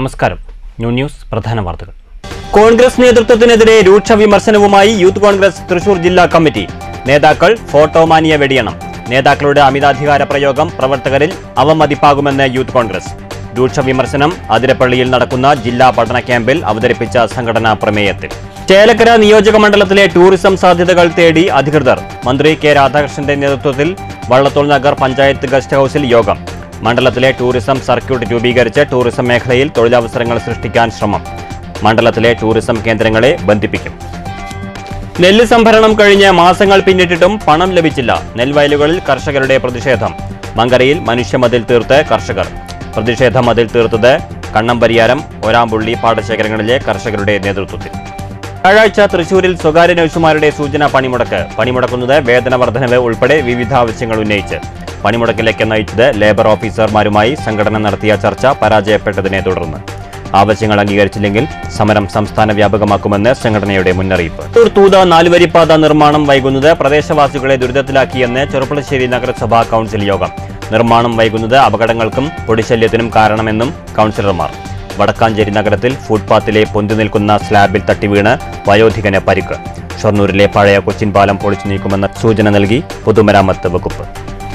നമസ്കാരം new news പ്രധാന വാർത്തകൾ കോൺഗ്രസ് നേതൃത്വത്തിനെതിരെ രൂക്ഷ വിമർശനവുമായി യൂത്ത് കോൺഗ്രസ് തൃശൂർ ജില്ലാ കമ്മിറ്റി നേതാക്കൾ ഫോട്ടോമാനിയ വെടിയണം നേതാക്കളുടെ അമിതാധികാര പ്രയോഗം പ്രവർത്തകരിൽ അവമതിപ്പാകുമെന്ന് യൂത്ത് കോൺഗ്രസ് രൂക്ഷ വിമർശനം അതിരപ്പള്ളിയിൽ നടക്കുന്ന ജില്ലാ പഠന ക്യാമ്പിൽ അവതരിപ്പിച്ച സംഘടനാ പ്രമേയത്തിൽ ചേലക്കര നിയോജക മണ്ഡലത്തിലെ ടൂറിസം സാധ്യതകൾ തേടി അധികൃതർ മന്ത്രി കെ രാധാകൃഷ്ണന്റെ നേതൃത്വത്തിൽ വള്ളത്തോൾ നഗർ പഞ്ചായത്ത് ഗസ്റ്റ് ഹൌസിൽ യോഗം മണ്ഡലത്തിലെ ടൂറിസം സർക്യൂട്ട് രൂപീകരിച്ച് ടൂറിസം മേഖലയിൽ തൊഴിലവസരങ്ങൾ സൃഷ്ടിക്കാൻ ശ്രമം മണ്ഡലത്തിലെ ടൂറിസം കേന്ദ്രങ്ങളെ ബന്ധിപ്പിക്കും നെല്ല് സംഭരണം കഴിഞ്ഞ് മാസങ്ങൾ പിന്നിട്ടിട്ടും പണം ലഭിച്ചില്ല നെൽവയലുകളിൽ കർഷകരുടെ പ്രതിഷേധം മങ്കരയിൽ മനുഷ്യമതിൽ തീർത്ത് കർഷകർ പ്രതിഷേധ മതിൽ തീർത്തത് കണ്ണമ്പരിയാരം ഒരാമ്പുള്ളി പാടശേഖരങ്ങളിലെ കർഷകരുടെ നേതൃത്വത്തിൽ വ്യാഴാഴ്ച തൃശൂരിൽ സ്വകാര്യ നഴ്സുമാരുടെ സൂചന പണിമുടക്ക് പണിമുടക്കുന്നത് വേതന വർധനവ് ഉൾപ്പെടെ വിവിധ ആവശ്യങ്ങൾ ഉന്നയിച്ച് പണിമുടക്കിലേക്ക് നയിച്ചത് ലേബർ ഓഫീസർമാരുമായി സംഘടന നടത്തിയ ചർച്ച പരാജയപ്പെട്ടതിനെ തുടർന്ന് ആവശ്യങ്ങൾ അംഗീകരിച്ചില്ലെങ്കിൽ സമരം സംസ്ഥാന വ്യാപകമാക്കുമെന്ന് സംഘടനയുടെ മുന്നറിയിപ്പ് തൂർ തൂത നാലുവരിപ്പാത നിർമ്മാണം വൈകുന്നത് പ്രദേശവാസികളെ ദുരിതത്തിലാക്കിയെന്ന് ചെറുപ്പളശ്ശേരി നഗരസഭാ കൗൺസിൽ യോഗം നിർമ്മാണം വൈകുന്നത് അപകടങ്ങൾക്കും പൊടിശല്യത്തിനും കാരണമെന്നും കൗൺസിലർമാർ വടക്കാഞ്ചേരി നഗരത്തിൽ ഫുട്പാത്തിലെ പൊന്തി നിൽക്കുന്ന സ്ലാബിൽ തട്ടി വീണ് വയോധികന് പരിക്ക് ഷൊർണൂരിലെ പഴയ കൊച്ചിൻ പാലം പൊളിച്ചു നീക്കുമെന്ന സൂചന നൽകി പൊതുമരാമത്ത് വകുപ്പ്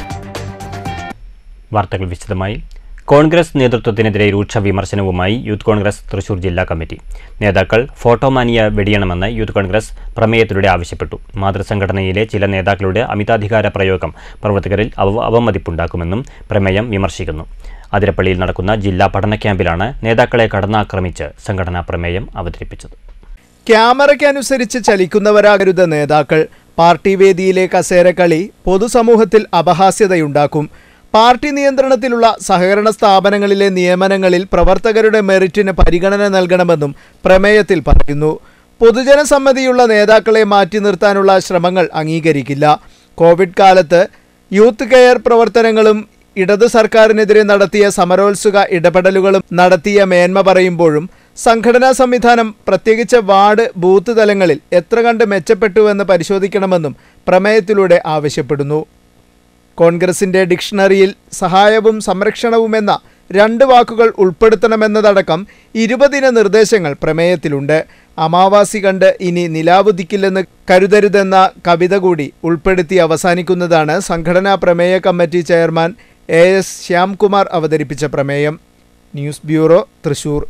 വാർത്തകൾ വിശദമായി കോൺഗ്രസ് നേതൃത്വത്തിനെതിരെ രൂക്ഷ വിമർശനവുമായി യൂത്ത് കോൺഗ്രസ് തൃശൂർ ജില്ലാ കമ്മിറ്റി നേതാക്കൾ ഫോട്ടോമാനിയ വെടിയണമെന്ന് യൂത്ത് കോൺഗ്രസ് പ്രമേയത്തിലൂടെ ആവശ്യപ്പെട്ടു മാതൃസംഘടനയിലെ ചില നേതാക്കളുടെ അമിതാധികാര പ്രയോഗം പ്രവർത്തകരിൽ അവ അവമതിപ്പുണ്ടാക്കുമെന്നും പ്രമേയം വിമർശിക്കുന്നു അതിരപ്പള്ളിയിൽ നടക്കുന്ന ജില്ലാ പഠന ക്യാമ്പിലാണ് നേതാക്കളെ കടന്നാക്രമിച്ച് സംഘടനാ പ്രമേയം അവതരിപ്പിച്ചത് ക്യാമറയ്ക്കനുസരിച്ച് ചലിക്കുന്നവരാകരുത് നേതാക്കൾ പാർട്ടി വേദിയിലെ കസേരക്കളി പൊതുസമൂഹത്തിൽ അപഹാസ്യതയുണ്ടാക്കും പാർട്ടി നിയന്ത്രണത്തിലുള്ള സഹകരണ സ്ഥാപനങ്ങളിലെ നിയമനങ്ങളിൽ പ്രവർത്തകരുടെ മെറിറ്റിന് പരിഗണന നൽകണമെന്നും പ്രമേയത്തിൽ പറയുന്നു പൊതുജനസമ്മതിയുള്ള നേതാക്കളെ മാറ്റി നിർത്താനുള്ള ശ്രമങ്ങൾ അംഗീകരിക്കില്ല കോവിഡ് കാലത്ത് യൂത്ത് കെയർ പ്രവർത്തനങ്ങളും ഇടതു സർക്കാരിനെതിരെ നടത്തിയ സമരോത്സുക ഇടപെടലുകളും നടത്തിയ മേന്മ പറയുമ്പോഴും സംഘടനാ സംവിധാനം പ്രത്യേകിച്ച് വാർഡ് ബൂത്ത് തലങ്ങളിൽ എത്ര കണ്ട് മെച്ചപ്പെട്ടുവെന്ന് പരിശോധിക്കണമെന്നും പ്രമേയത്തിലൂടെ ആവശ്യപ്പെടുന്നു കോൺഗ്രസിന്റെ ഡിക്ഷണറിയിൽ സഹായവും സംരക്ഷണവുമെന്ന രണ്ട് വാക്കുകൾ ഉൾപ്പെടുത്തണമെന്നതടക്കം ഇരുപതിന നിർദ്ദേശങ്ങൾ പ്രമേയത്തിലുണ്ട് അമാവാസി കണ്ട് ഇനി നിലാവുദിക്കില്ലെന്ന് കരുതരുതെന്ന കവിത കൂടി ഉൾപ്പെടുത്തി അവസാനിക്കുന്നതാണ് സംഘടനാ പ്രമേയ committee chairman A S Shyamkumar അവതരിപ്പിച്ച പ്രമേയം ന്യൂസ് ബ്യൂറോ തൃശൂർ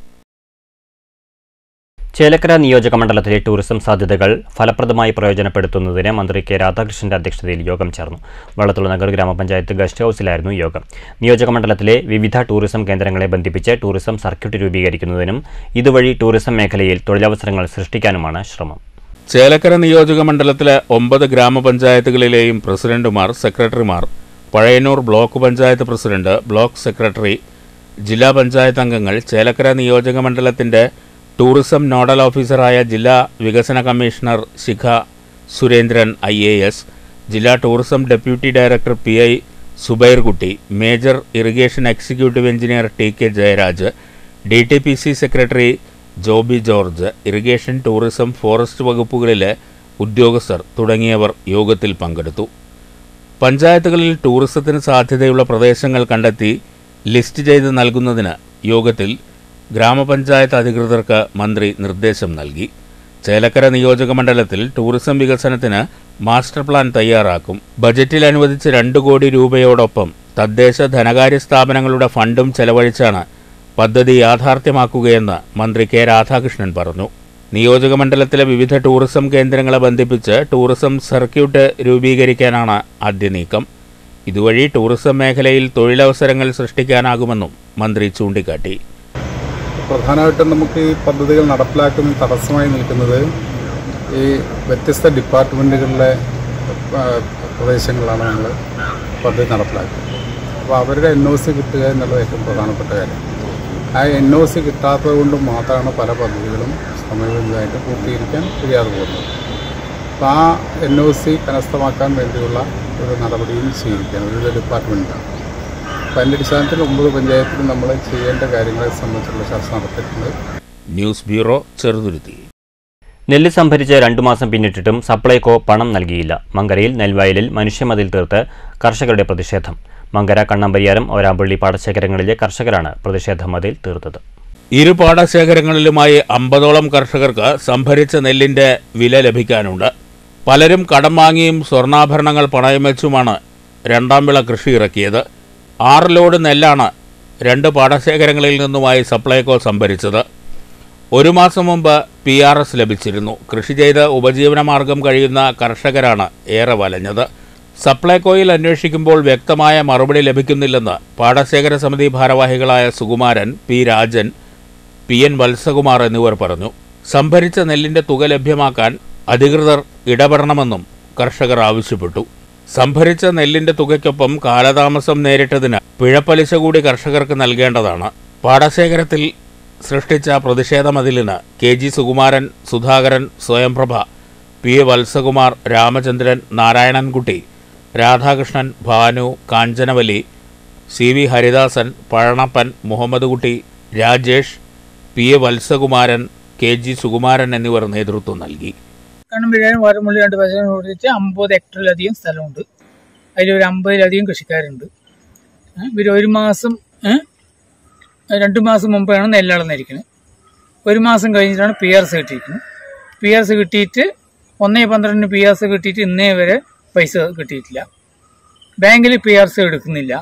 ചേലക്കര നിയോജക മണ്ഡലത്തിലെ ടൂറിസം സാധ്യതകൾ ഫലപ്രദമായി പ്രയോജനപ്പെടുത്തുന്നതിന് മന്ത്രി കെ രാധാകൃഷ്ണന്റെ അധ്യക്ഷതയിൽ യോഗം ചേർന്നു വള്ളത്തുള്ള നഗർ ഗ്രാമപഞ്ചായത്ത് ഗസ്റ്റ് ഹൌസിലായിരുന്നു യോഗം നിയോജക മണ്ഡലത്തിലെ വിവിധ ടൂറിസം കേന്ദ്രങ്ങളെ ബന്ധിപ്പിച്ച് ടൂറിസം സർക്യൂട്ട് രൂപീകരിക്കുന്നതിനും ഇതുവഴി ടൂറിസം മേഖലയിൽ തൊഴിലവസരങ്ങൾ സൃഷ്ടിക്കാനുമാണ് ശ്രമം ചേലക്കര നിയോജക മണ്ഡലത്തിലെ ഒമ്പത് ഗ്രാമപഞ്ചായത്തുകളിലെയും പ്രസിഡന്റുമാർ സെക്രട്ടറിമാർ Pazhayannur block panchayat president block secretary ജില്ലാ പഞ്ചായത്ത് അംഗങ്ങൾ ചേലക്കര നിയോജക മണ്ഡലത്തിന്റെ ടൂറിസം നോഡൽ ഓഫീസറായ ജില്ലാ വികസന commissioner Shikha Surendran I A S ജില്ലാ tourism deputy director P I Zubairkutty major irrigation executive engineer T K Jayaraj D T P C secretary Joby George irrigation tourism forest വകുപ്പുകളിലെ ഉദ്യോഗസ്ഥർ തുടങ്ങിയവർ യോഗത്തിൽ പങ്കെടുത്തു പഞ്ചായത്തുകളിൽ ടൂറിസത്തിന് സാധ്യതയുള്ള പ്രദേശങ്ങൾ കണ്ടെത്തി ലിസ്റ്റ് ചെയ്ത് നൽകുന്നതിന് യോഗത്തിൽ ഗ്രാമപഞ്ചായത്ത് അധികൃതർക്ക് മന്ത്രി നിർദ്ദേശം നൽകി ചേലക്കര നിയോജക മണ്ഡലത്തിൽ ടൂറിസം വികസനത്തിന് മാസ്റ്റർ പ്ലാൻ തയ്യാറാക്കും ബജറ്റിൽ അനുവദിച്ച രണ്ട് കോടി രൂപയോടൊപ്പം തദ്ദേശ ധനകാര്യ സ്ഥാപനങ്ങളുടെ ഫണ്ടും ചെലവഴിച്ചാണ് പദ്ധതി യാഥാർത്ഥ്യമാക്കുകയെന്ന് മന്ത്രി കെ രാധാകൃഷ്ണൻ പറഞ്ഞു നിയോജക മണ്ഡലത്തിലെ വിവിധ ടൂറിസം കേന്ദ്രങ്ങളെ ബന്ധിപ്പിച്ച് ടൂറിസം സർക്യൂട്ട് രൂപീകരിക്കാനാണ് ആദ്യ നീക്കം ഇതുവഴി ടൂറിസം മേഖലയിൽ തൊഴിലവസരങ്ങൾ സൃഷ്ടിക്കാനാകുമെന്നും മന്ത്രി ചൂണ്ടിക്കാട്ടി പ്രധാനമായിട്ടും നമുക്ക് ഈ പദ്ധതികൾ നടപ്പിലാക്കുന്ന തടസ്സമായി നിൽക്കുന്നത് ഈ വ്യത്യസ്ത ഡിപ്പാർട്ട്മെൻറ്റുകളിലെ ആ, പ്രദേശങ്ങളിലാണ് നമ്മൾ പദ്ധതി നടപ്പിലാക്കുന്നത് അപ്പോൾ അവരുടെ എൻ ഒ സി കിട്ടുക എന്നുള്ളത് ഏറ്റവും പ്രധാനപ്പെട്ട കാര്യം ആ എൻ ഒ സി കിട്ടാത്തത് കൊണ്ട് മാത്രമാണ് പല പദ്ധതികളും സമയബന്ധിതമായിട്ട് പൂർത്തീകരിക്കാൻ കഴിയാതെ പോകുന്നത് അപ്പോൾ ആ എൻ ഒ സി കരസ്ഥമാക്കാൻ വേണ്ടിയുള്ള ഒരു നടപടിയും സ്വീകരിക്കുകയാണ് വിവിധ ഡിപ്പാർട്ട്മെൻറ്റാണ് അപ്പോൾ അതിൻ്റെ അടിസ്ഥാനത്തിൽ ഒമ്പത് പഞ്ചായത്തിലും നമ്മൾ ചെയ്യേണ്ട കാര്യങ്ങളെ സംബന്ധിച്ചുള്ള ചർച്ച നടത്തിയിട്ടുണ്ട് ന്യൂസ് ബ്യൂറോ ചെറുതുരുത്തി നെല്ല് സംഭരിച്ച് രണ്ടു മാസം പിന്നിട്ടിട്ടും സപ്ലൈകോ പണം നൽകിയില്ല മങ്കരയിൽ നെൽവയലിൽ മനുഷ്യമതിൽ തീർത്ത് കർഷകരുടെ പ്രതിഷേധം മങ്കര കണ്ണമ്പരിയാരം ഓരാമ്പള്ളി പാടശേഖരങ്ങളിലെ കർഷകരാണ് പ്രതിഷേധ മതിൽ തീർത്തത് ഇരു പാടശേഖരങ്ങളിലുമായി അമ്പതോളം കർഷകർക്ക് സംഭരിച്ച നെല്ലിന്റെ വില ലഭിക്കാനുണ്ട് പലരും കടം വാങ്ങിയും സ്വർണ്ണാഭരണങ്ങൾ പണയം വെച്ചുമാണ് രണ്ടാം വിള കൃഷി ഇറക്കിയത് ആറ് ലോഡ് നെല്ലാണ് രണ്ട് പാടശേഖരങ്ങളിൽ നിന്നുമായി സപ്ലൈകോ സംഭരിച്ചത് ഒരു മാസം മുമ്പ് പി ആർ എസ് ലഭിച്ചിരുന്നു കൃഷി ചെയ്ത് ഉപജീവനമാർഗം കഴിയുന്ന കർഷകരാണ് ഏറെ വലഞ്ഞത് സപ്ലൈകോയിൽ അന്വേഷിക്കുമ്പോൾ വ്യക്തമായ മറുപടി ലഭിക്കുന്നില്ലെന്ന് പാടശേഖര സമിതി ഭാരവാഹികളായ Sukumaran P Rajan P N Valsakumar എന്നിവർ പറഞ്ഞു സംഭരിച്ച നെല്ലിന്റെ തുക ലഭ്യമാക്കാൻ അധികൃതർ ഇടപെടണമെന്നും കർഷകർ ആവശ്യപ്പെട്ടു സംഭരിച്ച നെല്ലിന്റെ തുകയ്ക്കൊപ്പം കാലതാമസം നേരിട്ടതിന് പിഴപ്പലിശ കൂടി കർഷകർക്ക് നൽകേണ്ടതാണ് പാടശേഖരത്തിൽ സൃഷ്ടിച്ച പ്രതിഷേധ മതിലിന് K G Sukumaran Sudhakaran Swayamprabha P A Valsakumar Ramachandran Narayanankutty Radhakrishnan Bhanu Kanchanavali C V Haridasan Pazhanappan Muhammad Kutty Rajesh P A Valsakumaran K G Sukumaran എന്നിവർ നേതൃത്വം നൽകി കണ്ണമ്പഴാനും വാരമുള്ളി രണ്ട് പശുവിനെ കൊടുത്തിട്ട് അമ്പത് ഹെക്ടറിലധികം സ്ഥലമുണ്ട് അതിലൊരു അമ്പതിലധികം കൃഷിക്കാരുണ്ട് ഏ, ഇവർ ഒരു മാസം ഏ, രണ്ട് മാസം മുമ്പാണ് നെല്ലളന്നിരിക്കുന്നത് ഒരു മാസം കഴിഞ്ഞിട്ടാണ് പി ആർ എസ് കിട്ടിയിരിക്കുന്നത് പി ആർ എസ് കിട്ടിയിട്ട് ഒന്നേ പന്ത്രണ്ടിന് പി ആർ എസ് കിട്ടിയിട്ട് ഇന്നേ വരെ പൈസ കിട്ടിയിട്ടില്ല ബാങ്കിൽ പി ആർ എസ് എടുക്കുന്നില്ല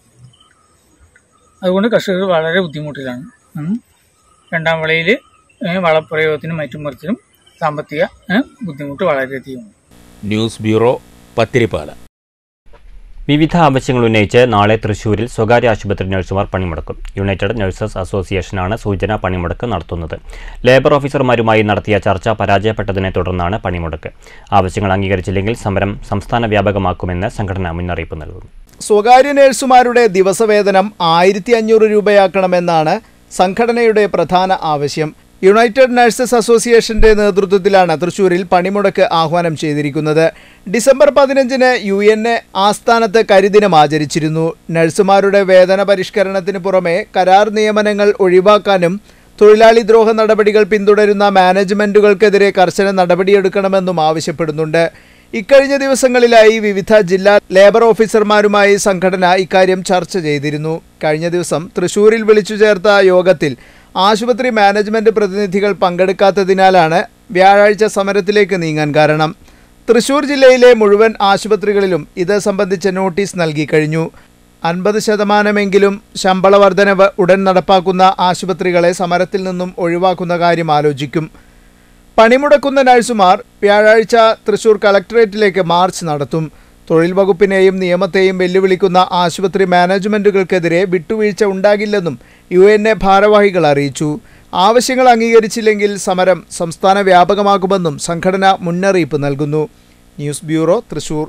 അതുകൊണ്ട് കർഷകർ വളരെ ബുദ്ധിമുട്ടിലാണ് ഉം. രണ്ടാം വിളയിൽ വളപ്രയോഗത്തിനും മറ്റും മറിച്ചിലും സാമ്പത്തിക ഏ, ബുദ്ധിമുട്ട് വളരെയധികം ന്യൂസ് ബ്യൂറോ പത്തിരിപ്പാല വിവിധ ആവശ്യങ്ങൾ ഉന്നയിച്ച് നാളെ തൃശൂരിൽ സ്വകാര്യ ആശുപത്രി നഴ്സുമാർ പണിമുടക്കും യുണൈറ്റഡ് നഴ്സസ് അസോസിയേഷനാണ് സൂചന പണിമുടക്ക് നടത്തുന്നത് ലേബർ ഓഫീസർമാരുമായി നടത്തിയ ചർച്ച പരാജയപ്പെട്ടതിനെ തുടർന്നാണ് പണിമുടക്ക് ആവശ്യങ്ങൾ അംഗീകരിച്ചില്ലെങ്കിൽ സമരം സംസ്ഥാന വ്യാപകമാക്കുമെന്ന് സംഘടന മുന്നറിയിപ്പ് നൽകുന്നു സ്വകാര്യ നഴ്സുമാരുടെ ദിവസവേതനം ആയിരത്തി അഞ്ഞൂറ് രൂപയാക്കണമെന്നാണ് സംഘടനയുടെ പ്രധാന ആവശ്യം യുണൈറ്റഡ് നഴ്സസ് അസോസിയേഷന്റെ നേതൃത്വത്തിലാണ് തൃശൂരിൽ പണിമുടക്ക് ആഹ്വാനം ചെയ്തിരിക്കുന്നത് ഡിസംബർ പതിനഞ്ചിന് യു എൻ എ ആസ്ഥാനത്ത് കരിദിനം ആചരിച്ചിരുന്നു നഴ്സുമാരുടെ വേതന പരിഷ്കരണത്തിന് പുറമെ കരാർ നിയമനങ്ങൾ ഒഴിവാക്കാനും തൊഴിലാളി ദ്രോഹ നടപടികൾ പിന്തുടരുന്ന മാനേജ്മെന്റുകൾക്കെതിരെ കർശന നടപടിയെടുക്കണമെന്നും ആവശ്യപ്പെടുന്നുണ്ട് ഇക്കഴിഞ്ഞ ദിവസങ്ങളിലായി വിവിധ ജില്ലാ ലേബർ ഓഫീസർമാരുമായി സംഘടന ഇക്കാര്യം ചർച്ച ചെയ്തിരുന്നു കഴിഞ്ഞ ദിവസം തൃശൂരിൽ വിളിച്ചു ചേർത്ത യോഗത്തിൽ ആശുപത്രി മാനേജ്മെന്റ് പ്രതിനിധികൾ പങ്കെടുക്കാത്തതിനാലാണ് വ്യാഴാഴ്ച സമരത്തിലേക്ക് നീങ്ങാൻ കാരണം തൃശൂർ ജില്ലയിലെ മുഴുവൻ ആശുപത്രികളിലും ഇത് സംബന്ധിച്ച നോട്ടീസ് നൽകി കഴിഞ്ഞു അൻപത് ശതമാനമെങ്കിലും ശമ്പള വർധനവ് ഉടൻ നടപ്പാക്കുന്ന ആശുപത്രികളെ സമരത്തിൽ നിന്നും ഒഴിവാക്കുന്ന കാര്യം ആലോചിക്കും പണിമുടക്കുന്ന നഴ്സുമാർ വ്യാഴാഴ്ച തൃശൂർ കളക്ടറേറ്റിലേക്ക് മാർച്ച് നടത്തും തൊഴിൽ വകുപ്പിനെയും നിയമത്തെയും വെല്ലുവിളിക്കുന്ന ആശുപത്രി മാനേജ്മെന്റുകൾക്കെതിരെ വിട്ടുവീഴ്ച ഉണ്ടാകില്ലെന്നും യു എൻ എ ഭാരവാഹികൾ അറിയിച്ചു ആവശ്യങ്ങൾ അംഗീകരിച്ചില്ലെങ്കിൽ സമരം സംസ്ഥാന വ്യാപകമാകുമെന്നും സംഘടന മുന്നറിയിപ്പ് നൽകുന്നു ന്യൂസ് ബ്യൂറോ തൃശൂർ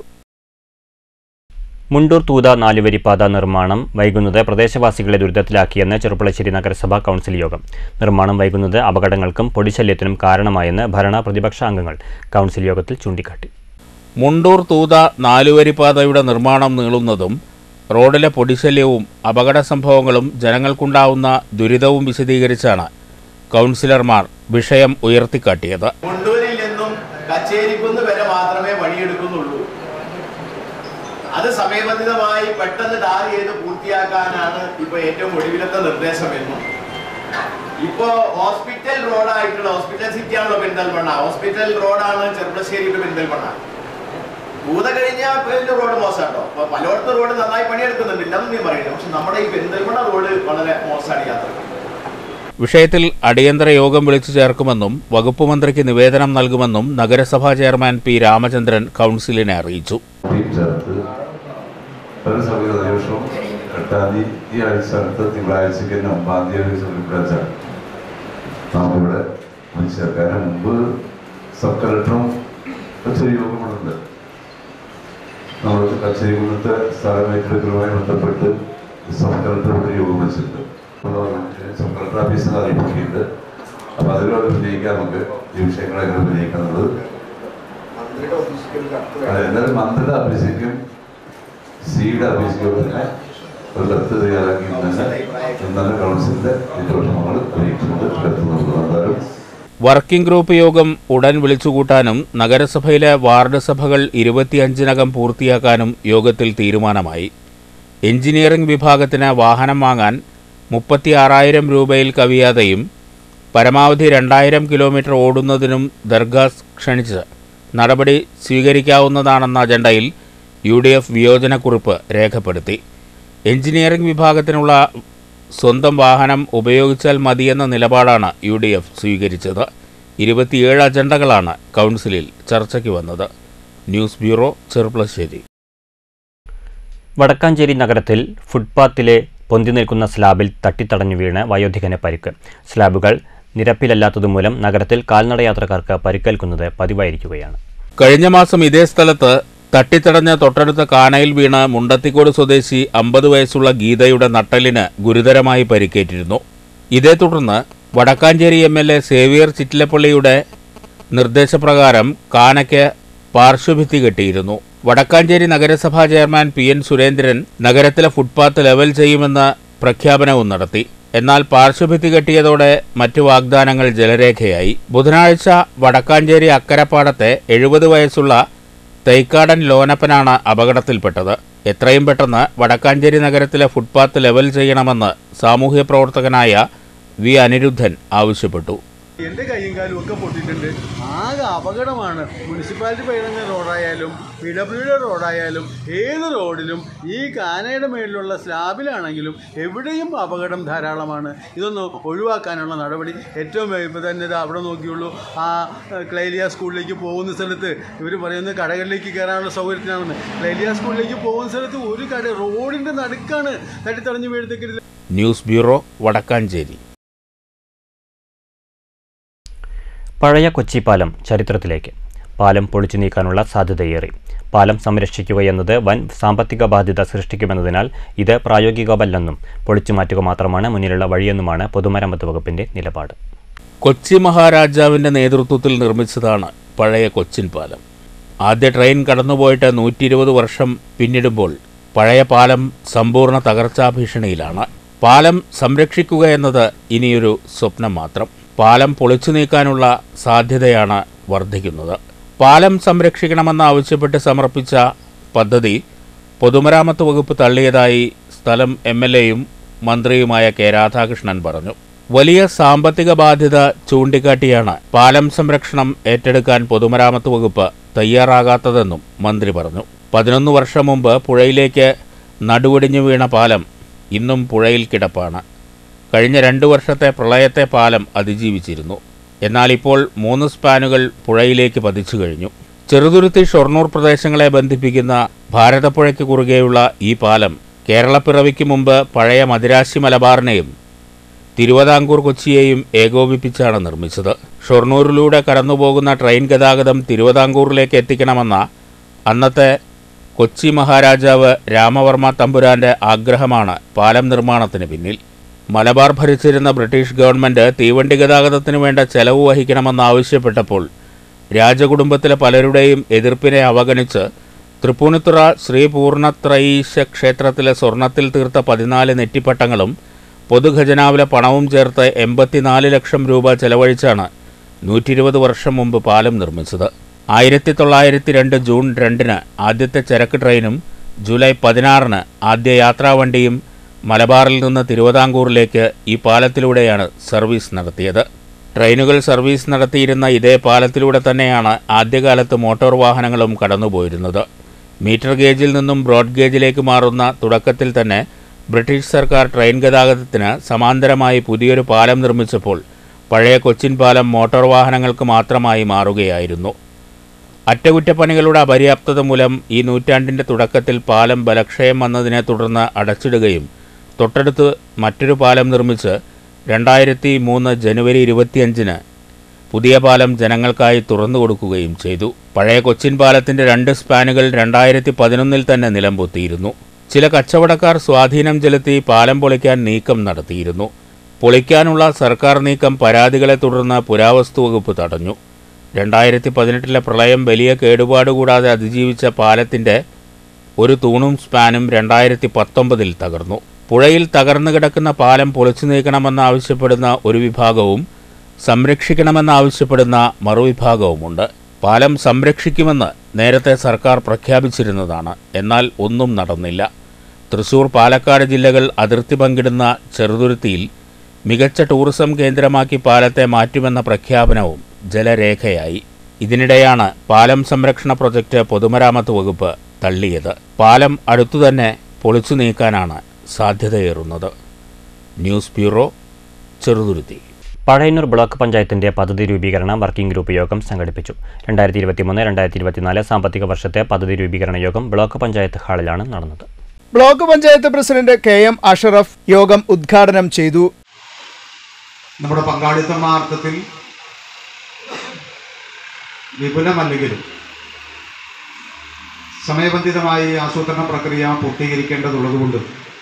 മുണ്ടൂർ തൂത നാലുവരിപ്പാത നിർമ്മാണം വൈകുന്നത് പ്രദേശവാസികളെ ദുരിതത്തിലാക്കിയെന്ന് ചെറുപ്പളശ്ശേരി നഗരസഭാ കൗൺസിൽ യോഗം നിർമ്മാണം വൈകുന്നത് അപകടങ്ങൾക്കും പൊടിശല്യത്തിനും കാരണമായെന്ന് ഭരണ പ്രതിപക്ഷ അംഗങ്ങൾ കൗൺസിൽ യോഗത്തിൽ ചൂണ്ടിക്കാട്ടി മുണ്ടൂർ തൂത നാലുവരിപ്പാതയുടെ നിർമ്മാണം നീളുന്നതും റോഡിലെ പൊടിശല്യവും അപകട സംഭവങ്ങളും ജനങ്ങൾക്കുണ്ടാവുന്ന ദുരിതവും വിശദീകരിച്ചാണ് കൗൺസിലർമാർ വിഷയം ഉയർത്തിക്കാട്ടിയത് മുണ്ടൂരിൽ നിന്നും കച്ചേരിക്കുന്ന് വരെ മാത്രമേ പണിയെടുക്കുന്നുള്ളൂ അത് സമയബന്ധിതമായി പെട്ടെന്ന് ടാർ ചെയ്ത് പൂർത്തിയാക്കാനാണ് ഇപ്പൊ ഏറ്റവും ഒടുവിലത്തെ നിർദ്ദേശമെന്നും ഇപ്പോ ഹോസ്പിറ്റൽ റോഡായിട്ടുള്ള ഹോസ്പിറ്റൽ സിറ്റി ആണല്ലോ പെരിന്തൽമണ്ണ ഹോസ്പിറ്റൽ റോഡാണ് ചെറുപ്പശ്ശേരി ടു പെരിന്തൽമണ്ണ ഭൂത കഴിഞ്ഞാൽ വലിയ റോഡ് മോശമാട്ടോ അപ്പൊ പലയിടത്തും റോഡ് നന്നായി പണിയെടുക്കുന്നുണ്ട് ഇല്ലെന്ന് നീ പറയുന്നത് പക്ഷെ നമ്മുടെ ഈ പെരിന്തൽമണ്ണ റോഡ് വളരെ മോശമാണ് യാത്ര വിഷയത്തിൽ അടിയന്തര യോഗം വിളിച്ചു ചേർക്കുമെന്നും വകുപ്പ് മന്ത്രിക്ക് നിവേദനം നൽകുമെന്നും നഗരസഭാ ചെയർമാൻ പി രാമചന്ദ്രൻ കൗൺസിലിനെ അറിയിച്ചു ടീം ചേർത്ത് ഒരു സമയത്ത് ദിവസവും എട്ടാം തീയതി ഈ ആഴ്ച അടുത്ത തിങ്കളാഴ്ചക്ക് തന്നെ ഒമ്പതാം തീയതി തിങ്കളാഴ്ചയാണ് നാം ഇവിടെ വിളിച്ചു ചേർക്കാൻ മുമ്പ് സബ് കളക്ടറും കച്ചേരി യോഗങ്ങളുണ്ട് നമ്മൾ കച്ചേരി കുന്നത്തെ സ്ഥലം ഏറ്റെടുക്കലുമായി ബന്ധപ്പെട്ട് സബ് കളക്ടർ ഇവിടെ യോഗം വിളിച്ചിട്ടുണ്ട് അപ്പോൾ സബ് കളക്ടർ ഓഫീസിൽ അറിയിപ്പിക്കുന്നുണ്ട് അപ്പോൾ അതിലൂടെ വിജയിക്കാൻ നമുക്ക് ഈ വിഷയങ്ങളെ എങ്ങനെ വിജയിക്കാന്നുള്ളത് അതെ, എന്നാലും മന്ത്രിയുടെ ഓഫീസിലേക്കും സിയുടെ ഓഫീസിലേക്കും തന്നെ ഒരു കത്ത് തയ്യാറാക്കി തന്നെ ഇന്നലെ കൗൺസിലിന്റെ ഏറ്റവും നമ്മൾ അറിയിച്ചുകൊണ്ട് കത്ത് നൽകുന്നു എന്തായാലും വർക്കിംഗ് ഗ്രൂപ്പ് യോഗം ഉടൻ വിളിച്ചുകൂട്ടാനും നഗരസഭയിലെ വാർഡ് സഭകൾ ഇരുപത്തിയഞ്ചിനകം പൂർത്തിയാക്കാനും യോഗത്തിൽ തീരുമാനമായി എഞ്ചിനീയറിംഗ് വിഭാഗത്തിന് വാഹനം വാങ്ങാൻ മുപ്പത്തി ആറായിരം രൂപയിൽ കവിയാതെയും പരമാവധി രണ്ടായിരം കിലോമീറ്റർ ഓടുന്നതിനും ദർഗാസ് ക്ഷണിച്ച് നടപടി സ്വീകരിക്കാവുന്നതാണെന്ന അജണ്ടയിൽ യു ഡി എഫ് വിയോജനക്കുറിപ്പ് രേഖപ്പെടുത്തി എഞ്ചിനീയറിംഗ് വിഭാഗത്തിനുള്ള സ്വന്തം വാഹനം ഉപയോഗിച്ചാൽ മതിയെന്ന നിലപാടാണ് യു ഡി എഫ് സ്വീകരിച്ചത് ഇരുപത്തിയേഴ് അജണ്ടകളാണ് കൗൺസിലിൽ ചർച്ചയ്ക്ക് വന്നത് ന്യൂസ് ബ്യൂറോ ചെറുപ്പളശ്ശേരി വടക്കാഞ്ചേരി നഗരത്തിൽ ഫുട്പാത്തിലെ പൊന്തി നിൽക്കുന്ന സ്ലാബിൽ തട്ടിത്തടഞ്ഞു വീണ് വയോധികന് പരിക്ക് സ്ലാബുകൾ നിരപ്പിലല്ലാത്തതുമൂലം നഗരത്തിൽ കാൽനടയാത്രക്കാർക്ക് പരിക്കേൽക്കുന്നത് പതിവായിരിക്കുകയാണ് കഴിഞ്ഞ മാസം ഇതേ സ്ഥലത്ത് തട്ടിത്തടഞ്ഞ തൊട്ടടുത്ത കാനയിൽ വീണ് മുണ്ടത്തിക്കോട് സ്വദേശി അമ്പത് വയസ്സുള്ള ഗീതയുടെ നട്ടലിന് ഗുരുതരമായി പരിക്കേറ്റിരുന്നു ഇതേ തുടർന്ന് Vadakkanchery M L A Xavier ചിറ്റിലപ്പള്ളിയുടെ നിർദ്ദേശപ്രകാരം കാനയ്ക്ക് പാർശ്വഭിത്തി കെട്ടിയിരുന്നു വടക്കാഞ്ചേരി നഗരസഭാ ചെയർമാൻ പി എൻ സുരേന്ദ്രൻ നഗരത്തിലെ ഫുട്പാത്ത് ലെവൽ ചെയ്യുമെന്ന പ്രഖ്യാപനവും നടത്തി എന്നാൽ പാർശ്വഭിത്തി കെട്ടിയതോടെ മറ്റു വാഗ്ദാനങ്ങൾ ജലരേഖയായി ബുധനാഴ്ച വടക്കാഞ്ചേരി അക്കരപ്പാടത്തെ എഴുപത് വയസ്സുള്ള തൈക്കാടൻ ലോനപ്പനാണ് അപകടത്തിൽപ്പെട്ടത് എത്രയും പെട്ടെന്ന് വടക്കാഞ്ചേരി നഗരത്തിലെ ഫുട്പാത്ത് ലെവൽ ചെയ്യണമെന്ന് സാമൂഹ്യ പ്രവർത്തകനായ വി അനിരുദ്ധൻ ആവശ്യപ്പെട്ടു എൻ്റെ കൈയും കാലും ഒക്കെ പൊട്ടിയിട്ടുണ്ട് ആകെ അപകടമാണ് മുനിസിപ്പാലിറ്റി പൈതങ്ങ റോഡായാലും പി ഡബ്ല്യുടെ റോഡായാലും ഏത് റോഡിലും ഈ കാനയുടെ മേളിലുള്ള സ്ലാബിലാണെങ്കിലും എവിടെയും അപകടം ധാരാളമാണ് ഇതൊന്ന് ഒഴിവാക്കാനുള്ള നടപടി ഏറ്റവും ഇപ്പോൾ തന്നെ ഇത് അവിടെ നോക്കിയുള്ളൂ ആ ക്ലൈലിയ സ്കൂളിലേക്ക് പോകുന്ന സ്ഥലത്ത് ഇവർ പറയുന്നത് കടകളിലേക്ക് കയറാനുള്ള സൗകര്യത്തിനാണെന്ന് ക്ലൈലിയ സ്കൂളിലേക്ക് പോകുന്ന സ്ഥലത്ത് ഒരു കട റോഡിൻ്റെ നടുക്കാണ് തട്ടിത്തടഞ്ഞ് വീഴ്ത്തേക്കരുത് ന്യൂസ് ബ്യൂറോ വടക്കാഞ്ചേരി പഴയ കൊച്ചി പാലം ചരിത്രത്തിലേക്ക് പാലം പൊളിച്ചു നീക്കാനുള്ള സാധ്യതയേറി പാലം സംരക്ഷിക്കുകയെന്നത് വൻ സാമ്പത്തിക ബാധ്യത സൃഷ്ടിക്കുമെന്നതിനാൽ ഇത് പ്രായോഗികമല്ലെന്നും പൊളിച്ചു മാറ്റുക മാത്രമാണ് മുന്നിലുള്ള വഴിയെന്നുമാണ് പൊതുമരാമത്ത് വകുപ്പിന്റെ നിലപാട് കൊച്ചി മഹാരാജാവിന്റെ നേതൃത്വത്തിൽ നിർമ്മിച്ചതാണ് പഴയ കൊച്ചിൻ പാലം ആദ്യ ട്രെയിൻ കടന്നുപോയിട്ട് നൂറ്റി ഇരുപത് വർഷം പിന്നിടുമ്പോൾ പഴയ പാലം സമ്പൂർണ്ണ തകർച്ചാ ഭീഷണിയിലാണ് പാലം സംരക്ഷിക്കുക എന്നത് ഇനിയൊരു സ്വപ്നം മാത്രം പാലം പൊളിച്ചു നീക്കാനുള്ള സാധ്യതയാണ് വർദ്ധിക്കുന്നത് പാലം സംരക്ഷിക്കണമെന്ന് ആവശ്യപ്പെട്ട് സമർപ്പിച്ച പദ്ധതി പൊതുമരാമത്ത് വകുപ്പ് തള്ളിയതായി സ്ഥലം എം എൽ എയും മന്ത്രിയുമായ കെ രാധാകൃഷ്ണൻ പറഞ്ഞു വലിയ സാമ്പത്തിക ബാധ്യത ചൂണ്ടിക്കാട്ടിയാണ് പാലം സംരക്ഷണം ഏറ്റെടുക്കാൻ പൊതുമരാമത്ത് വകുപ്പ് തയ്യാറാകാത്തതെന്നും മന്ത്രി പറഞ്ഞു പതിനൊന്ന് വർഷം മുമ്പ് പുഴയിലേക്ക് നടുവൊടിഞ്ഞു വീണ പാലം ഇന്നും പുഴയിൽ കിടപ്പാണ് കഴിഞ്ഞ രണ്ടു വർഷത്തെ പ്രളയത്തെ പാലം അതിജീവിച്ചിരുന്നു എന്നാൽ ഇപ്പോൾ മൂന്ന് സ്പാനുകൾ പുഴയിലേക്ക് പതിച്ചു കഴിഞ്ഞു ചെറുതുരുത്തി ഷൊർണൂർ പ്രദേശങ്ങളെ ബന്ധിപ്പിക്കുന്ന ഭാരതപ്പുഴയ്ക്ക് കുറുകെയുള്ള ഈ പാലം കേരളപ്പിറവിക്ക് മുമ്പ് പഴയ മദിരാശി മലബാറിനെയും തിരുവിതാംകൂർ കൊച്ചിയെയും ഏകോപിപ്പിച്ചാണ് നിർമ്മിച്ചത് ഷൊർണൂരിലൂടെ കടന്നുപോകുന്ന ട്രെയിൻ ഗതാഗതം തിരുവിതാംകൂറിലേക്ക് എത്തിക്കണമെന്ന അന്നത്തെ കൊച്ചി മഹാരാജാവ് രാമവർമ്മ തമ്പുരാന്റെ ആഗ്രഹമാണ് പാലം നിർമ്മാണത്തിന് പിന്നിൽ മലബാർ ഭരിച്ചിരുന്ന ബ്രിട്ടീഷ് ഗവൺമെന്റ് തീവണ്ടി ഗതാഗതത്തിന് വേണ്ട ചെലവ് വഹിക്കണമെന്നാവശ്യപ്പെട്ടപ്പോൾ രാജകുടുംബത്തിലെ പലരുടെയും എതിർപ്പിനെ അവഗണിച്ച് തൃപ്പൂണിത്തുറ ശ്രീ പൂർണ്ണത്രയീശ ക്ഷേത്രത്തിലെ സ്വർണത്തിൽ തീർത്ത പതിനാല് നെറ്റിപ്പട്ടങ്ങളും പൊതുഖജനാവിലെ പണവും ചേർത്ത് എൺപത്തിനാല് ലക്ഷം രൂപ ചെലവഴിച്ചാണ് നൂറ്റി ഇരുപത് വർഷം മുമ്പ് പാലം നിർമ്മിച്ചത് ആയിരത്തി തൊള്ളായിരത്തി രണ്ട് ജൂൺ രണ്ടിന് ആദ്യത്തെ ചരക്ക് ട്രെയിനും ജൂലൈ പതിനാറിന് ആദ്യ യാത്രാവണ്ടിയും മലബാറിൽ നിന്ന് തിരുവിതാംകൂറിലേക്ക് ഈ പാലത്തിലൂടെയാണ് സർവീസ് നടത്തിയത് ട്രെയിനുകൾ സർവീസ് നടത്തിയിരുന്ന ഇതേ പാലത്തിലൂടെ തന്നെയാണ് ആദ്യകാലത്ത് മോട്ടോർ വാഹനങ്ങളും കടന്നുപോയിരുന്നത് മീറ്റർ ഗേജിൽ നിന്നും ബ്രോഡ് ഗേജിലേക്ക് മാറുന്ന തുടക്കത്തിൽ തന്നെ ബ്രിട്ടീഷ് സർക്കാർ ട്രെയിൻ ഗതാഗതത്തിന് സമാന്തരമായി പുതിയൊരു പാലം നിർമ്മിച്ചപ്പോൾ പഴയ കൊച്ചിൻ പാലം മോട്ടോർ വാഹനങ്ങൾക്ക് മാത്രമായി മാറുകയായിരുന്നു അറ്റകുറ്റപ്പണികളുടെ അപര്യാപ്തത മൂലം ഈ നൂറ്റാണ്ടിന്റെ തുടക്കത്തിൽ പാലം ബലക്ഷയം വന്നതിനെ തുടർന്ന് അടച്ചിടുകയും തൊട്ടടുത്ത് മറ്റൊരു പാലം നിർമ്മിച്ച് രണ്ടായിരത്തി മൂന്ന് ജനുവരി ഇരുപത്തിയഞ്ചിന് പുതിയ പാലം ജനങ്ങൾക്കായി തുറന്നു കൊടുക്കുകയും ചെയ്തു പഴയ കൊച്ചിൻ പാലത്തിന്റെ രണ്ട് സ്പാനുകൾ രണ്ടായിരത്തി പതിനൊന്നിൽ തന്നെ നിലംപൊത്തിയിരുന്നു ചില കച്ചവടക്കാർ സ്വാധീനം ചെലുത്തി പാലം പൊളിക്കാൻ നീക്കം നടത്തിയിരുന്നു പൊളിക്കാനുള്ള സർക്കാർ നീക്കം പരാതികളെ തുടർന്ന് പുരാവസ്തു വകുപ്പ് തടഞ്ഞു രണ്ടായിരത്തി പതിനെട്ടിലെ പ്രളയം വലിയ കേടുപാട് കൂടാതെ അതിജീവിച്ച പാലത്തിന്റെ ഒരു തൂണും സ്പാനും രണ്ടായിരത്തി പത്തൊമ്പതിൽ തകർന്നു പുഴയിൽ തകർന്നു കിടക്കുന്ന പാലം പൊളിച്ചു നീക്കണമെന്നാവശ്യപ്പെടുന്ന ഒരു വിഭാഗവും സംരക്ഷിക്കണമെന്നാവശ്യപ്പെടുന്ന മറുവിഭാഗവുമുണ്ട് പാലം സംരക്ഷിക്കുമെന്ന് നേരത്തെ സർക്കാർ പ്രഖ്യാപിച്ചിരുന്നതാണ് എന്നാൽ ഒന്നും നടന്നില്ല തൃശൂർ പാലക്കാട് ജില്ലകൾ അതിർത്തി പങ്കിടുന്ന ചെറുതുരുത്തിയിൽ മികച്ച ടൂറിസം കേന്ദ്രമാക്കി പാലത്തെ മാറ്റുമെന്ന പ്രഖ്യാപനവും ജലരേഖയായി ഇതിനിടെയാണ് പാലം സംരക്ഷണ പ്രൊജക്ട് പൊതുമരാമത്ത് വകുപ്പ് തള്ളിയത് പാലം അടുത്തുതന്നെ പൊളിച്ചു നീക്കാനാണ് സാധ്യതയേറുന്നത് news bureau Cheruthuruthy Pazhayannur block പഞ്ചായത്തിന്റെ പദ്ധതി രൂപീകരണ വർക്കിംഗ് ഗ്രൂപ്പ് യോഗം സംഘടിപ്പിച്ചു രണ്ടായിരത്തി ഇരുപത്തിമൂന്ന് രണ്ടായിരത്തി ഇരുപത്തിനാല് സാമ്പത്തിക വർഷത്തെ പദ്ധതി രൂപീകരണ യോഗം ബ്ലോക്ക് പഞ്ചായത്ത് ഹാളിലാണ് നടന്നത് block panchayat president K M Ashraf യോഗം ഉദ്ഘാടനം ചെയ്തു നമ്മുടെ പങ്കാളിത്തമാർത്ഥത്തിൽ വിപുലമല്ലെങ്കിലും സമയബന്ധിതമായി ആസൂത്രണ പ്രക്രിയ പൂർത്തീകരിക്കേണ്ടതുള്ളതുകൊണ്ട്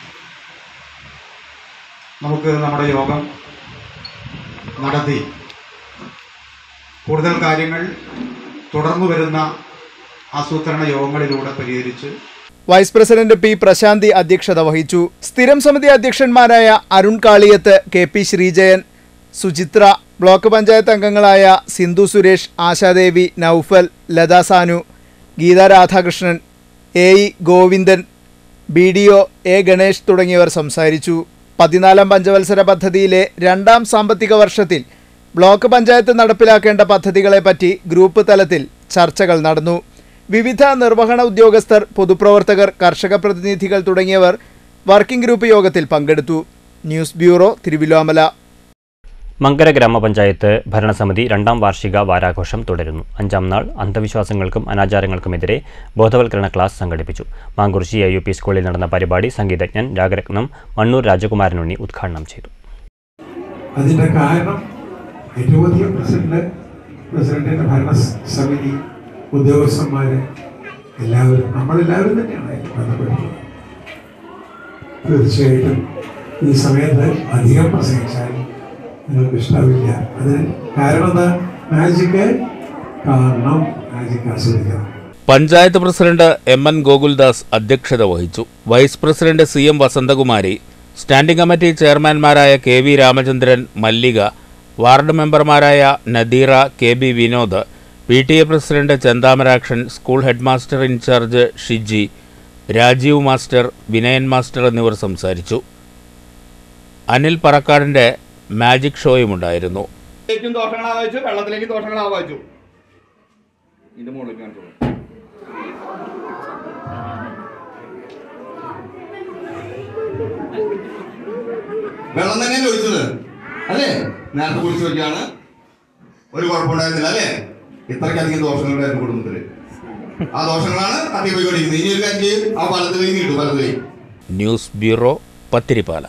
നമുക്ക് നമ്മുടെ യോഗം നടത്തി കൂടുതൽ കാര്യങ്ങൾ തുടർന്നു വരുന്ന ആസൂത്രണ യോഗങ്ങളിലൂടെ പരിഹരിച്ച് വൈസ് പ്രസിഡന്റ് പി പ്രശാന്തി അധ്യക്ഷത വഹിച്ചു സ്ഥിരം സമിതി അധ്യക്ഷന്മാരായ Arun Kaliyath K P Sreejayan Suchitra block panchayat അംഗങ്ങളായ Sindhu Suresh Ashadevi Noufal Latha Sanu Geetha Radhakrishnan A E Govindan B D O A Ganesh തുടങ്ങിയവർ സംസാരിച്ചു പതിനാലാം പഞ്ചവത്സര പദ്ധതിയിലെ രണ്ടാം സാമ്പത്തിക വർഷത്തിൽ ബ്ലോക്ക് പഞ്ചായത്ത് നടപ്പിലാക്കേണ്ട പദ്ധതികളെപ്പറ്റി ഗ്രൂപ്പ് തലത്തിൽ ചർച്ചകൾ നടന്നു വിവിധ നിർവഹണ ഉദ്യോഗസ്ഥർ പൊതുപ്രവർത്തകർ കർഷക പ്രതിനിധികൾ തുടങ്ങിയവർ വർക്കിംഗ് ഗ്രൂപ്പ് യോഗത്തിൽ പങ്കെടുത്തു ന്യൂസ് ബ്യൂറോ തിരുവല്ലോമല മങ്കര ഗ്രാമപഞ്ചായത്ത് ഭരണസമിതി രണ്ടാം വാർഷിക വാരാഘോഷം തുടരുന്നു അഞ്ചാം നാൾ അന്ധവിശ്വാസങ്ങൾക്കും അനാചാരങ്ങൾക്കുമെതിരെ ബോധവൽക്കരണ ക്ലാസ് സംഘടിപ്പിച്ചു മാങ്കുറിശി എ യു പി സ്കൂളിൽ നടന്ന പരിപാടി സംഗീതജ്ഞൻ രാഗരത്നം മണ്ണൂർ രാജകുമാരനുണ്ണി ഉദ്ഘാടനം ചെയ്തു അതിൻ്റെ കാരണം ഏറ്റവും അധികം പ്രസിഡന്റ് പ്രസിഡന്റിന്റെ ഭരണസമിതി ഉദ്യോഗസ്ഥന്മാർ എല്ലാവരും നമ്മളെല്ലാവരും തന്നെയാണ് അതിൽ ബന്ധപ്പെട്ടിട്ടുള്ളത് തീർച്ചയായിട്ടും ഈ സമയത്ത് അധികം പ്രസംഗിച്ചാൽ നിങ്ങൾക്ക് ഇഷ്ടാവില്ല അതിന് കാരണം എന്താ മാജിക്ക് കാണണം മാജിക്ക് ആസ്വദിക്കണം panchayat president M N Gokuldas അധ്യക്ഷത വഹിച്ചു vice president C M Vasanthakumari standing committee ചെയർമാൻമാരായ K V Ramachandran Mallika ward മെമ്പർമാരായ Nadeera K B Vinod P T A president Chenthamarakshan school headmaster in charge Shiji Rajeev master Vinayan master എന്നിവർ സംസാരിച്ചു അനിൽ പറക്കാടിന്റെ മാജിക് ഷോയുമുണ്ടായിരുന്നു ും ദോഷങ്ങൾ ആവാഹിച്ചു വെള്ളത്തിലേക്ക് ദോഷങ്ങൾ ആവാഹിച്ചു ഇതിന്റെ മുകളിൽ കാണിച്ചോളൂ വെള്ളം തന്നെയല്ലേ ഒഴിച്ചത് അല്ലേ നേരത്തെ കുടിച്ചു നോക്കിയാണ് ഒരു കുഴപ്പമുണ്ടായിരുന്നില്ല അല്ലേ ഇത്രയ്ക്കധികം ദോഷങ്ങളുണ്ടായിരുന്നു കുടുംബത്തില് ആ ദോഷങ്ങളാണ് തട്ടിപ്പോയിക്കൊണ്ടിരിക്കുന്നത് ഇനി ഒരു കാര്യം ചെയ്യും ആ വലത് കൈ നീട്ടു വലത് കൈ ന്യൂസ് ബ്യൂറോ പത്തിരിപ്പാല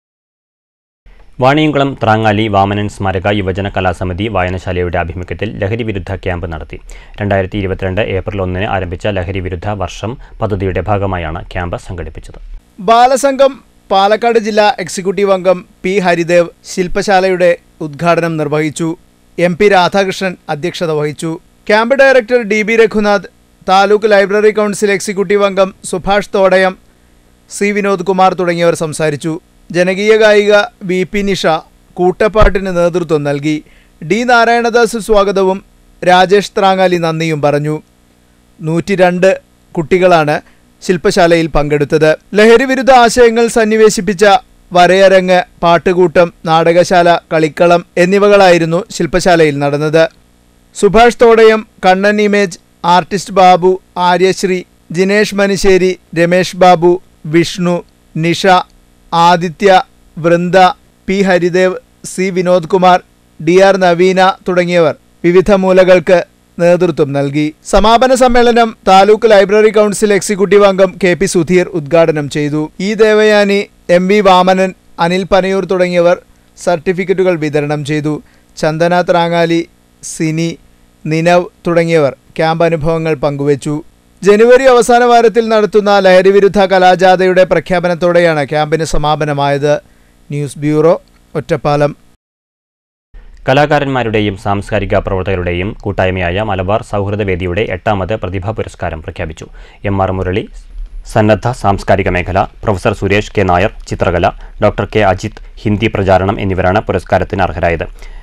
വാണിയംകുളം ത്രാങ്ങാലി വാമനൻ സ്മാരക യുവജന കലാസമിതി വായനശാലയുടെ ആഭിമുഖ്യത്തിൽ ലഹരി വിരുദ്ധ ക്യാമ്പ് നടത്തി രണ്ടായിരത്തി ഇരുപത്തിരണ്ട് ഏപ്രിൽ ഒന്നിന് ആരംഭിച്ച ലഹരി വിരുദ്ധ വർഷം പദ്ധതിയുടെ ഭാഗമായാണ് ക്യാമ്പ് സംഘടിപ്പിച്ചത് ബാലസംഘം പാലക്കാട് ജില്ലാ എക്സിക്യൂട്ടീവ് അംഗം പി ഹരിദേവ് ശില്പശാലയുടെ ഉദ്ഘാടനം നിർവഹിച്ചു എം പി രാധാകൃഷ്ണൻ അധ്യക്ഷത വഹിച്ചു camp director D B Raghunath taluk library council executive അംഗം സുഭാഷ് തോടയം സി വിനോദ് കുമാർ തുടങ്ങിയവർ സംസാരിച്ചു ജനകീയ ഗായിക വി പി നിഷ കൂട്ടപ്പാട്ടിന് നേതൃത്വം നൽകി ഡി നാരായണദാസ് സ്വാഗതവും രാജേഷ് ത്രാങ്ങാലി നന്ദിയും പറഞ്ഞു നൂറ്റി രണ്ട് കുട്ടികളാണ് ശില്പശാലയിൽ പങ്കെടുത്തത് ലഹരി വിരുദ്ധ ആശയങ്ങൾ സന്നിവേശിപ്പിച്ച വരയരങ്ങ് പാട്ടുകൂട്ടം നാടകശാല കളിക്കളം എന്നിവകളായിരുന്നു ശില്പശാലയിൽ നടന്നത് Subhash Thodayam Kannan image artist Babu Aryasree Jinesh Manisseri Ramesh Babu Vishnu Nisha Aditya Vrinda P Haridev C Vinod Kumar D R Naveena തുടങ്ങിയവർ വിവിധ മൂലകൾക്ക് നേതൃത്വം നൽകി സമാപന സമ്മേളനം താലൂക്ക് ലൈബ്രറി കൗൺസിൽ എക്സിക്യൂട്ടീവ് അംഗം കെ പി സുധീർ ഉദ്ഘാടനം ചെയ്തു E Devayani M V Vamanan Anil Panayur തുടങ്ങിയവർ സർട്ടിഫിക്കറ്റുകൾ വിതരണം ചെയ്തു ചന്ദന ത്രാങ്ങാലി സിനി നിനവ് തുടങ്ങിയവർ ക്യാമ്പ് അനുഭവങ്ങൾ പങ്കുവച്ചു ജനുവരി അവസാന വാരത്തിൽ നടത്തുന്ന ലഹരി വിരുദ്ധ കലാജാഥയുടെ പ്രഖ്യാപനത്തോടെയാണ് ക്യാമ്പിന് സമാപനമായത് ന്യൂസ് ബ്യൂറോ ഒറ്റപ്പാലം കലാകാരന്മാരുടെയും സാംസ്കാരിക പ്രവർത്തകരുടെയും കൂട്ടായ്മയായ മലബാർ സൗഹൃദവേദിയുടെ എട്ടാമത് പ്രതിഭാ പുരസ്കാരം പ്രഖ്യാപിച്ചു എം ആർ മുരളി സന്നദ്ധ സാംസ്കാരിക മേഖല പ്രൊഫസർ സുരേഷ് കെ നായർ ചിത്രകല ഡോക്ടർ കെ അജിത് ഹിന്ദി പ്രചാരണം എന്നിവരാണ് പുരസ്കാരത്തിന് അർഹരായത്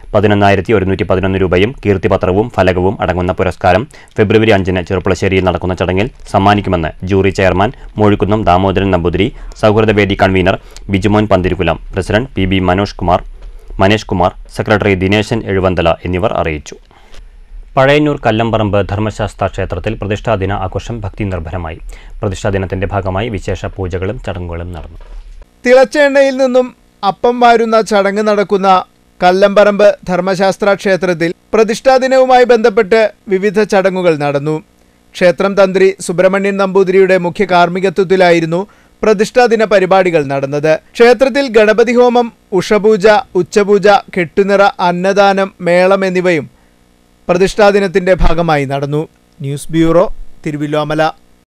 പതിനൊന്നായിരത്തി ഒരുന്നൂറ്റി പതിനൊന്ന് രൂപയും കീർത്തിപത്രവും ഫലകവും അടങ്ങുന്ന പുരസ്കാരം ഫെബ്രുവരി അഞ്ചിന് ചെറുപ്പുളശ്ശേരിയിൽ നടക്കുന്ന ചടങ്ങിൽ സമ്മാനിക്കുമെന്ന് ജൂറി ചെയർമാൻ മോഴിക്കുന്നം ദാമോദരൻ നമ്പൂതിരി സൗഹൃദവേദി convener Bijumon Panthirukulam president P B Manoj Kumar Manesh Kumar secretary Dineshan Ezhuvanthala എന്നിവർ അറിയിച്ചു പഴയന്നൂർ കല്ലമ്പറമ്പ് ധർമ്മശാസ്ത്ര ക്ഷേത്രത്തിൽ പ്രതിഷ്ഠാദിന ആഘോഷം ഭക്തി നിർഭരമായി പ്രതിഷ്ഠാദിനത്തിന്റെ ഭാഗമായി വിശേഷ പൂജകളും ചടങ്ങുകളും നടന്നു തിളച്ച എണ്ണയിൽ നിന്നും അപ്പം വാരുന്ന ചടങ്ങ് നടക്കുന്ന കല്ലമ്പറമ്പ് ധർമ്മശാസ്ത്ര ക്ഷേത്രത്തിൽ പ്രതിഷ്ഠാദിനവുമായി ബന്ധപ്പെട്ട് വിവിധ ചടങ്ങുകൾ നടന്നു ക്ഷേത്രം തന്ത്രി സുബ്രഹ്മണ്യൻ നമ്പൂതിരിയുടെ മുഖ്യ കാർമ്മികത്വത്തിലായിരുന്നു പ്രതിഷ്ഠാദിന പരിപാടികൾ നടന്നത് ക്ഷേത്രത്തിൽ ഗണപതി ഹോമം ഉഷപൂജ ഉച്ചപൂജ കെട്ടുനിറ അന്നദാനം മേളം എന്നിവയും പ്രതിഷ്ഠാദിനത്തിന്റെ ഭാഗമായി നടന്നു ന്യൂസ് ബ്യൂറോ തിരുവില്ലോമല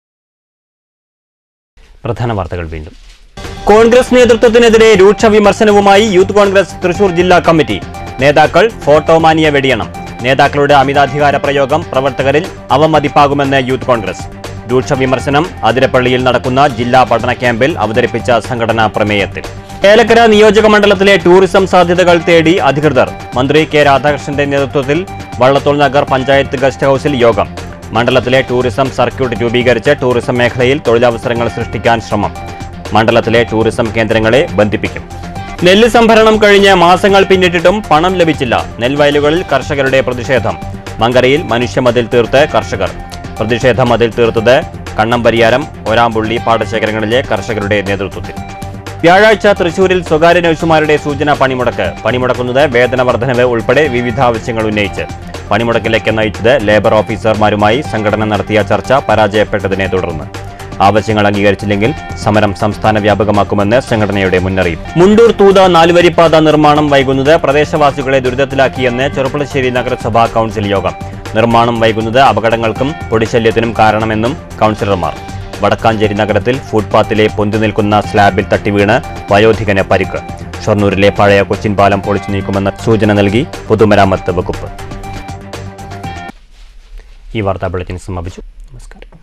പ്രധാന വാർത്തകൾ വീണ്ടും കോൺഗ്രസ് നേതൃത്വത്തിനെതിരെ രൂക്ഷ വിമർശനവുമായി യൂത്ത് കോൺഗ്രസ് തൃശൂർ ജില്ലാ കമ്മിറ്റി നേതാക്കൾ ഫോട്ടോമാനിയ വെടിയണം നേതാക്കളുടെ അമിതാധികാര പ്രയോഗം പ്രവർത്തകരിൽ അവമതിപ്പാകുമെന്ന് യൂത്ത് കോൺഗ്രസ് രൂക്ഷ വിമർശനം അതിരപ്പള്ളിയിൽ നടക്കുന്ന ജില്ലാ പഠന ക്യാമ്പിൽ അവതരിപ്പിച്ച സംഘടനാ പ്രമേയത്തിൽ ഏലക്കര നിയോജക മണ്ഡലത്തിലെ ടൂറിസം സാധ്യതകൾ തേടി അധികൃതർ മന്ത്രി കെ രാധാകൃഷ്ണന്റെ നേതൃത്വത്തിൽ വള്ളത്തോൾ നഗർ പഞ്ചായത്ത് ഗസ്റ്റ് ഹൌസിൽ യോഗം മണ്ഡലത്തിലെ ടൂറിസം സർക്യൂട്ട് രൂപീകരിച്ച് ടൂറിസം മേഖലയിൽ തൊഴിലവസരങ്ങൾ സൃഷ്ടിക്കാൻ ശ്രമം മണ്ഡലത്തിലെ ടൂറിസം കേന്ദ്രങ്ങളെ ബന്ധിപ്പിക്കും നെല്ല് സംഭരണം കഴിഞ്ഞ് മാസങ്ങൾ പിന്നിട്ടിട്ടും പണം ലഭിച്ചില്ല നെൽവയലുകളിൽ കർഷകരുടെ പ്രതിഷേധം മങ്കരയിൽ മനുഷ്യമതിൽ തീർത്ത് കർഷകർ പ്രതിഷേധ മതിൽ തീർത്തത് കണ്ണമ്പരിയാരം ഒരാമ്പുള്ളി പാടശേഖരങ്ങളിലെ കർഷകരുടെ നേതൃത്വത്തിൽ വ്യാഴാഴ്ച തൃശൂരിൽ സ്വകാര്യ നഴ്സുമാരുടെ സൂചന പണിമുടക്ക് പണിമുടക്കുന്നത് വേതന വർധനവ് ഉൾപ്പെടെ വിവിധ ആവശ്യങ്ങൾ ഉന്നയിച്ച് പണിമുടക്കിലേക്ക് നയിച്ചത് ലേബർ ഓഫീസർമാരുമായി സംഘടന നടത്തിയ ചർച്ച പരാജയപ്പെട്ടതിനെ തുടർന്ന് ആവശ്യങ്ങൾ അംഗീകരിച്ചില്ലെങ്കിൽ സമരം സംസ്ഥാന വ്യാപകമാക്കുമെന്ന് സംഘടനയുടെ മുന്നറിയിപ്പ് മുണ്ടൂർ തൂത നാലുവരിപ്പാത നിർമ്മാണം വൈകുന്നത് പ്രദേശവാസികളെ ദുരിതത്തിലാക്കിയെന്ന് ചെറുപ്പളശ്ശേരി നഗരസഭാ കൗൺസിൽ യോഗം നിർമ്മാണം വൈകുന്നത് അപകടങ്ങൾക്കും പൊടിശല്യത്തിനും കാരണമെന്നും കൗൺസിലർമാർ വടക്കാഞ്ചേരി നഗരത്തിൽ ഫുട്പാത്തിലെ പൊന്തി നിൽക്കുന്ന സ്ലാബിൽ തട്ടിവീണ് വയോധികന് പരിക്ക് ഷൊർണൂരിലെ പഴയ കൊച്ചിൻ പാലം പൊളിച്ചു നീക്കുമെന്ന സൂചന നൽകി പൊതുമരാമത്ത് വകുപ്പ് ഈ വാർത്താ ബുള്ളറ്റിൻ സമാപിച്ചു നമസ്കാരം